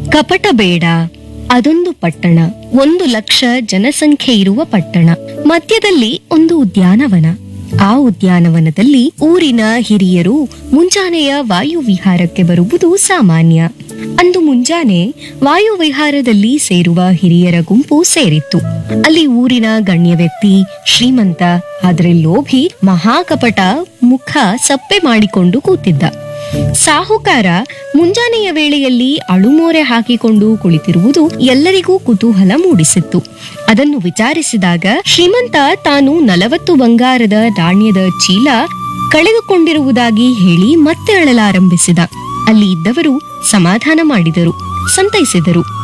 ಕಪಟ ಬೇಡ ಅದೊಂದು ಪಟ್ಟಣ ಒಂದು ಲಕ್ಷ ಜನಸಂಖ್ಯೆ ಇರುವ ಪಟ್ಟಣ ಮಧ್ಯದಲ್ಲಿ ಒಂದು ಉದ್ಯಾನವನ ಆ ಉದ್ಯಾನವನದಲ್ಲಿ ಊರಿನ ಹಿರಿಯರು ಮುಂಜಾನೆಯ ವಾಯು ವಿಹಾರಕ್ಕೆ ಬರುವುದು ಸಾಮಾನ್ಯ ಅಂದು ಮುಂಜಾನೆ ವಾಯು ವಿಹಾರದಲ್ಲಿ ಸೇರುವ ಹಿರಿಯರ ಗುಂಪು ಸೇರಿತ್ತು ಅಲ್ಲಿ ಊರಿನ ಗಣ್ಯ ವ್ಯಕ್ತಿ ಶ್ರೀಮಂತ ಆದ್ರೆ ಲೋಭಿ ಮಹಾಕಪಟ ಮುಖ ಸಪ್ಪೆ ಮಾಡಿಕೊಂಡು ಕೂತಿದ್ದ ಸಾಹುಕಾರ ಮುಂಜಾನೆಯ ವೇಳೆಯಲ್ಲಿ ಅಳುಮೋರೆ ಹಾಕಿಕೊಂಡು ಕುಳಿತಿರುವುದು ಎಲ್ಲರಿಗೂ ಕುತೂಹಲ ಮೂಡಿಸಿತ್ತು ಅದನ್ನು ವಿಚಾರಿಸಿದಾಗ ಶ್ರೀಮಂತ ತಾನು ನಲವತ್ತು ಬಂಗಾರದ ನಾಣ್ಯದ ಚೀಲ ಕಳೆದುಕೊಂಡಿರುವುದಾಗಿ ಹೇಳಿ ಮತ್ತೆ ಅಳಲಾರಂಭಿಸಿದ ಅಲ್ಲಿ ಇದ್ದವರು ಸಮಾಧಾನ ಮಾಡಿದರು ಸಂತೈಸಿದರು